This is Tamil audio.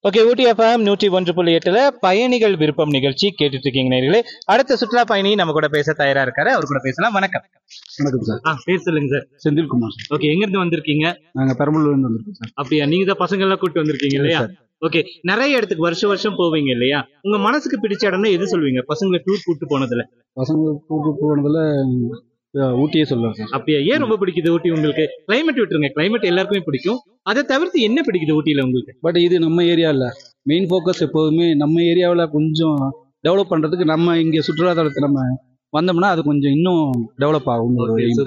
ஓகே ஊட்டி எஃப்எம் நூற்றி ஒன்று புள்ளி எட்டுல பயணிகள் விருப்பம் நிகழ்ச்சி கேட்டுட்டு இருக்கீங்க நேர்களே அடுத்த சுற்றுலா பயணி நம்ம கூட பேச தயாரா இருக்காரு அவர் கூட பேசலாம் வணக்கம் வணக்கம் சார் ஆ பேர் சொல்லுங்க சார் செந்தில்குமார் சார் ஓகே எங்க இருந்து வந்திருக்கீங்க நாங்க பெரம்பலூர்ல வந்திருக்கோம் சார் அப்படியா நீங்க தான் பசங்க எல்லாம் கூட்டு வந்திருக்கீங்க இல்லையா சார். ஓகே நிறைய இடத்துக்கு வருஷம் வருஷம் போவீங்க இல்லையா உங்க மனசுக்கு பிடிச்ச இடம்னா எது சொல்லுவீங்க பசங்களை டூர் கூட்டு போனதுல பசங்க கூட்டு போனதுல அஹ், ஊட்டியே சொல்லுவேன் சார் அப்படியா ஏன் ரொம்ப பிடிக்குது ஊட்டி உங்களுக்கு கிளைமேட் விட்டுருங்க கிளைமேட் எல்லாருக்குமே பிடிக்கும் அதை தவிர்த்து என்ன பிடிக்குது ஊட்டியில உங்களுக்கு பட் இது நம்ம ஏரியா இல்ல மெயின் ஃபோக்கஸ் எப்போதுமே நம்ம ஏரியாவில் கொஞ்சம் டெவலப் பண்றதுக்கு நம்ம இங்க சுற்றுலாத்தலத்தை நம்ம வந்தோம்னா அது கொஞ்சம் இன்னும் டெவலப் ஆகும் Okay,